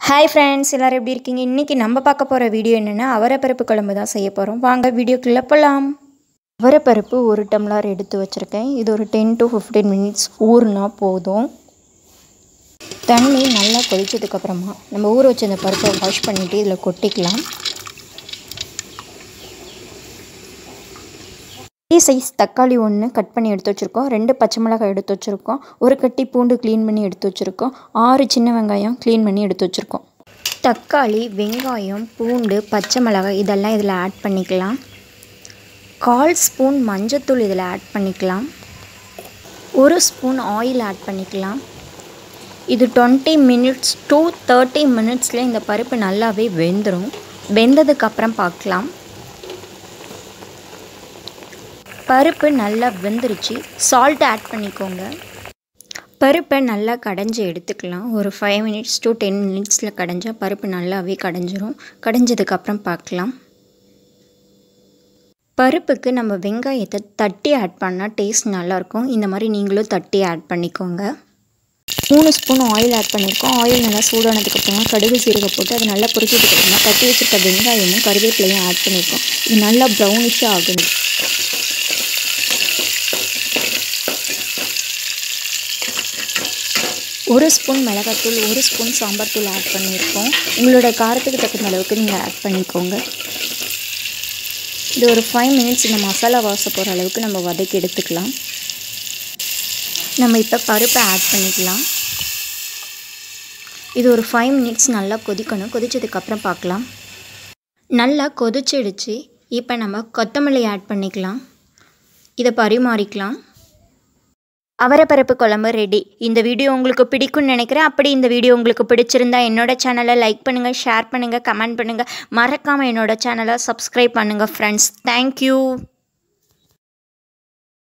hi friends எல்லோரும் எப்படி இருக்கீங்க இன்றைக்கி நம்ம பார்க்க போகிற வீடியோ என்னென்னா அவரைப்பருப்பு குழம்பு தான் செய்ய போகிறோம் வாங்க வீடியோக்குள்ளே போகலாம் அவரைப்பருப்பு ஒரு டம்ளர் எடுத்து வச்சுருக்கேன் இது ஒரு டென் டு ஃபிஃப்டீன் மினிட்ஸ் ஊறுனா போதும் தண்ணி நல்லா கொதிச்சதுக்கப்புறமா நம்ம ஊற வச்ச அந்த பருப்பை வாஷ் பண்ணிவிட்டு இதில் கொட்டிக்கலாம் பெரிய சைஸ் தக்காளி ஒன்று கட் பண்ணி எடுத்து வச்சுருக்கோம் ரெண்டு பச்சை மிளகாய் எடுத்து வச்சுருக்கோம் ஒரு கட்டி பூண்டு க்ளீன் பண்ணி எடுத்து வச்சுருக்கோம் ஆறு சின்ன வெங்காயம் க்ளீன் பண்ணி எடுத்து வச்சுருக்கோம் தக்காளி வெங்காயம் பூண்டு பச்சை மிளகாய் இதெல்லாம் இதில் ஆட் பண்ணிக்கலாம் கால் ஸ்பூன் மஞ்சத்தூள் இதில் ஆட் பண்ணிக்கலாம் ஒரு ஸ்பூன் ஆயில் ஆட் பண்ணிக்கலாம் இது டுவெண்ட்டி மினிட்ஸ் டூ தேர்ட்டி மினிட்ஸில் இந்த பருப்பு நல்லாவே வெந்துடும் வெந்ததுக்கப்புறம் பார்க்கலாம் பருப்பு நல்லா வெந்துருச்சு சால்ட் ஆட் பண்ணிக்கோங்க பருப்பை நல்லா கடைஞ்சி எடுத்துக்கலாம் ஒரு ஃபைவ் மினிட்ஸ் டு டென் மினிட்ஸில் கடைஞ்சால் பருப்பு நல்லாவே கடைஞ்சிரும் கடைஞ்சதுக்கப்புறம் பார்க்கலாம் பருப்புக்கு நம்ம வெங்காயத்தை தட்டி ஆட் பண்ணால் டேஸ்ட் நல்லாயிருக்கும் இந்த மாதிரி நீங்களும் தட்டி ஆட் பண்ணிக்கோங்க மூணு ஸ்பூன் ஆயில் ஆட் பண்ணியிருக்கோம் ஆயில் நல்லா சூடானதுக்கப்புறமா கடுகு சீரகம் போட்டு அதை நல்லா பொரிச்சதுக்கப்புறமா தட்டி வச்சுருக்க வெங்காயமும் கருவேப்பிலையும் ஆட் பண்ணியிருக்கோம் இது நல்லா ப்ரௌனிஷாக ஆகணும் ஒரு ஸ்பூன் மிளகாத்தூள் ஒரு ஸ்பூன் சாம்பார் தூள் ஆட் பண்ணியிருக்கோம் உங்களோட காரத்துக்கு தகுந்த அளவுக்கு நீங்கள் ஆட் பண்ணிக்கோங்க இது ஒரு ஃபைவ் மினிட்ஸ் இந்த மசாலா வாச போகிற அளவுக்கு நம்ம வதக்கி எடுத்துக்கலாம் நம்ம இப்போ பருப்பை ஆட் பண்ணிக்கலாம் இது ஒரு ஃபைவ் மினிட்ஸ் நல்லா கொதிக்கணும் கொதிச்சதுக்கப்புறம் பார்க்கலாம் நல்லா கொதிச்சிடுச்சு இப்போ நம்ம கொத்தமல்லி ஆட் பண்ணிக்கலாம் இதை பரிமாறிக்கலாம் அவரைப்பருப்பு குழம்பு ரெடி இந்த வீடியோ உங்களுக்கு பிடிக்கும்னு நினைக்கிறேன் அப்படி இந்த வீடியோ உங்களுக்கு பிடிச்சிருந்தா என்னோட சேனலை லைக் பண்ணுங்கள் ஷேர் பண்ணுங்கள் கமெண்ட் பண்ணுங்கள் மறக்காமல் என்னோட சேனலை சப்ஸ்கிரைப் பண்ணுங்கள் ஃப்ரெண்ட்ஸ் தேங்க்யூ